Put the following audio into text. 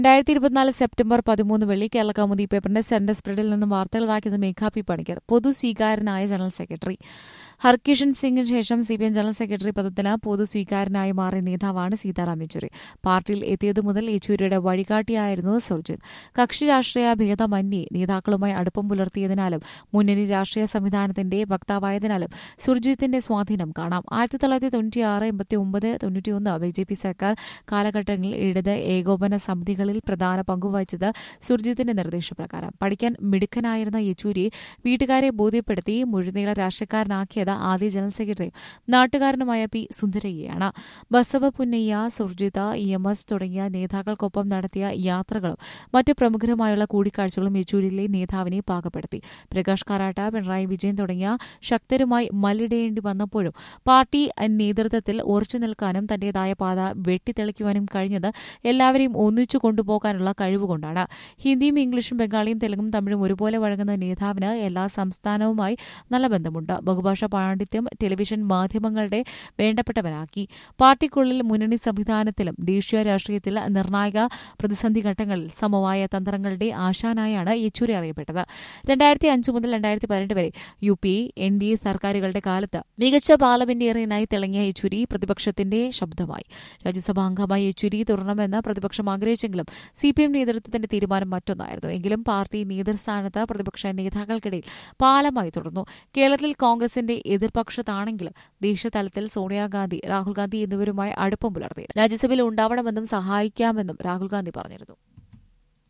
രണ്ടായിരത്തി ഇരുപത്തിനാല് സെപ്റ്റംബർ പതിമൂന്ന് വെള്ളി കേരള കൗമുദി പേപ്പറിന്റെ സെന്റർ സ്പ്രെഡിൽ നിന്നും വാർത്തകൾ വായിക്കുന്നത് മേഘാ പി പണിക്കർ പൊതു സ്വീകാരനായ ജനറൽ സെക്രട്ടറി ഹർകിഷൻ സിംഗിന് ശേഷം C P M general secretary പദത്തിന് പൊതു സ്വീകാരനായി മാറിയ നേതാവാണ് സീതാറാം യെച്ചൂരി പാർട്ടിയിൽ എത്തിയതു മുതൽ യെച്ചൂരിയുടെ വഴികാട്ടിയായിരുന്നു സുർജിത് കക്ഷി രാഷ്ട്രീയ ഭേദമന്യേ നേതാക്കളുമായി അടുപ്പം പുലർത്തിയതിനാലും മുന്നണി രാഷ്ട്രീയ സംവിധാനത്തിന്റെ വക്താവായതിനാലും സുർജിത്തിന്റെ സ്വാധീനം കാണാം ആയിരത്തി തൊള്ളായിരത്തി തൊണ്ണൂറ്റിയാറ് എൺപത്തി ഒമ്പത് തൊണ്ണൂറ്റിയൊന്ന് ബി ജെ പി സർക്കാർ കാലഘട്ടങ്ങളിൽ ഇടത് ഏകോപന സമിതികളിൽ പ്രധാന പങ്കുവഹിച്ചത് സുർജിത്തിന്റെ നിർദ്ദേശപ്രകാരം പഠിക്കാൻ മിടുക്കനായിരുന്ന യെച്ചൂരിയെ വീട്ടുകാരെ ബോധ്യപ്പെടുത്തി മുഴുനീള രാഷ്ട്രീയക്കാരനാക്കിയത് ആദ്യ ജനറൽ സെക്രട്ടറിയും നാട്ടുകാരനുമായ പി സുന്ദരയ്യയാണ് Basava Punnaiah Surjeet E M S തുടങ്ങിയ നേതാക്കൾക്കൊപ്പം നടത്തിയ യാത്രകളും മറ്റ് പ്രമുഖരുമായുള്ള കൂടിക്കാഴ്ചകളും യെച്ചൂരിയിലെ നേതാവിനെ പാകപ്പെടുത്തി പ്രകാശ് കാരാട്ട പിണറായി വിജയൻ തുടങ്ങിയ ശക്തരുമായി മല്ലിടേണ്ടി വന്നപ്പോഴും പാർട്ടി നേതൃത്വത്തിൽ ഉറച്ചു നിൽക്കാനും തന്റേതായ പാത വെട്ടിത്തെളിക്കുവാനും കഴിഞ്ഞത് എല്ലാവരെയും ഒന്നിച്ചു കൊണ്ടുപോകാനുള്ള കഴിവുകൊണ്ടാണ് ഹിന്ദിയും ഇംഗ്ലീഷും ബംഗാളിയും തെലുങ്കും തമിഴും ഒരുപോലെ വഴങ്ങുന്ന നേതാവിന് എല്ലാ സംസ്ഥാനവുമായി നല്ല ബന്ധമുണ്ട് ബഹുഭാഷാ പാണ്ഡിത്യം ടെലിവിഷൻ മാധ്യമങ്ങളുടെ വേണ്ടപ്പെട്ടവനാക്കി പാർട്ടിക്കുള്ളിൽ മുന്നണി സംവിധാനത്തിലും ദേശീയ രാഷ്ട്രീയത്തിൽ നിർണായക പ്രതിസന്ധി ഘട്ടങ്ങളിൽ സമവായ തന്ത്രങ്ങളുടെ ആശാനായാണ് യെച്ചൂരി അറിയപ്പെട്ടത് രണ്ടായിരത്തി അഞ്ച് മുതൽ രണ്ടായിരത്തി പതിനെട്ട് വരെ U P N D A സർക്കാരുകളുടെ കാലത്ത് മികച്ച പാർലമെന്റേറിയനായി തിളങ്ങിയ യെച്ചൂരി പ്രതിപക്ഷത്തിന്റെ ശബ്ദമായി രാജ്യസഭാ അംഗമായി യെച്ചൂരി തുടരണമെന്ന് പ്രതിപക്ഷം ആഗ്രഹിച്ചെങ്കിലും സി പി എം നേതൃത്വത്തിന്റെ തീരുമാനം മറ്റൊന്നായിരുന്നു എങ്കിലും പാർട്ടി നേതൃസ്ഥാനത്ത് പ്രതിപക്ഷ നേതാക്കൾക്കിടയിൽ പാലമായി തുടർന്നു കേരളത്തിൽ കോൺഗ്രസിന്റെ എതിർപക്ഷത്താണെങ്കിലും ദേശീയതലത്തിൽ സോണിയാഗാന്ധി രാഹുൽ ഗാന്ധി എന്നിവരുമായി അടുപ്പം പുലർത്തി രാജ്യസഭയിൽ ഉണ്ടാവണമെന്നും സഹായിക്കാമെന്നും രാഹുൽ ഗാന്ധി പറഞ്ഞിരുന്നു